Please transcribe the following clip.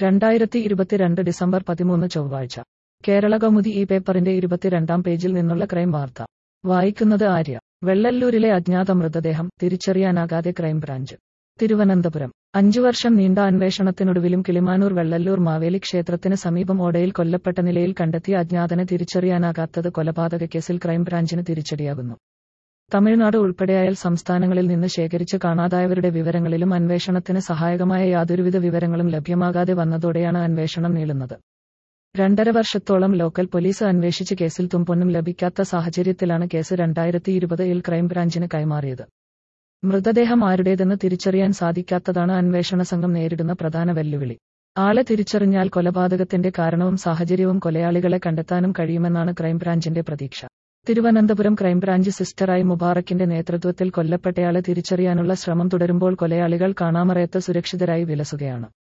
രണ്ടായിരത്തി ഇരുപത്തിരണ്ട് ഡിസംബർ പതിമൂന്ന് ചൊവ്വാഴ്ച കേരള കൗമുദി ഈ പേപ്പറിന്റെ ഇരുപത്തിരണ്ടാം പേജിൽ നിന്നുള്ള ക്രൈം വാർത്ത വായിക്കുന്നത് ആര്യ വെള്ളല്ലൂരിലെ അജ്ഞാത മൃതദേഹം തിരിച്ചറിയാനാകാതെ ക്രൈംബ്രാഞ്ച് തിരുവനന്തപുരം അഞ്ചു വർഷം നീണ്ട അന്വേഷണത്തിനൊടുവിലും കിളിമാനൂർ വെള്ളല്ലൂർ മാവേലി ക്ഷേത്രത്തിന് സമീപം ഓടയിൽ കൊല്ലപ്പെട്ട നിലയിൽ കണ്ടെത്തിയ അജ്ഞാതനെ തിരിച്ചറിയാനാകാത്തത് കൊലപാതക കേസിൽ ക്രൈംബ്രാഞ്ചിന് തിരിച്ചടിയാകുന്നു തമിഴ്നാട് ഉൾപ്പെടെ അയൽ സംസ്ഥാനങ്ങളിൽ നിന്ന് ശേഖരിച്ച് കാണാതായവരുടെ വിവരങ്ങളിലും അന്വേഷണത്തിന് സഹായകമായ യാതൊരുവിധ വിവരങ്ങളും ലഭ്യമാകാതെ വന്നതോടെയാണ് അന്വേഷണം നീളുന്നത് രണ്ടര വർഷത്തോളം ലോക്കൽ പോലീസ് അന്വേഷിച്ച് കേസിൽ തുമ്പൊന്നും ലഭിക്കാത്ത സാഹചര്യത്തിലാണ് കേസ് രണ്ടായിരത്തി ഇരുപതിൽ ക്രൈംബ്രാഞ്ചിന് കൈമാറിയത് മൃതദേഹം ആരുടേതെന്ന് തിരിച്ചറിയാൻ സാധിക്കാത്തതാണ് അന്വേഷണ സംഘം നേരിടുന്ന പ്രധാന വെല്ലുവിളി ആളെ തിരിച്ചറിഞ്ഞാൽ കൊലപാതകത്തിന്റെ കാരണവും സാഹചര്യവും കൊലയാളികളെ കണ്ടെത്താനും കഴിയുമെന്നാണ് ക്രൈംബ്രാഞ്ചിന്റെ പ്രതീക്ഷ തിരുവനന്തപുരം ക്രൈംബ്രാഞ്ച് സിസ്റ്ററായി മുബാറക്കിന്റെ നേതൃത്വത്തിൽ കൊല്ലപ്പെട്ടയാളെ തിരിച്ചറിയാനുള്ള ശ്രമം തുടരുമ്പോൾ കൊലയാളികൾ കാണാമറയത്ത് സുരക്ഷിതരായി വിലസുകയാണ്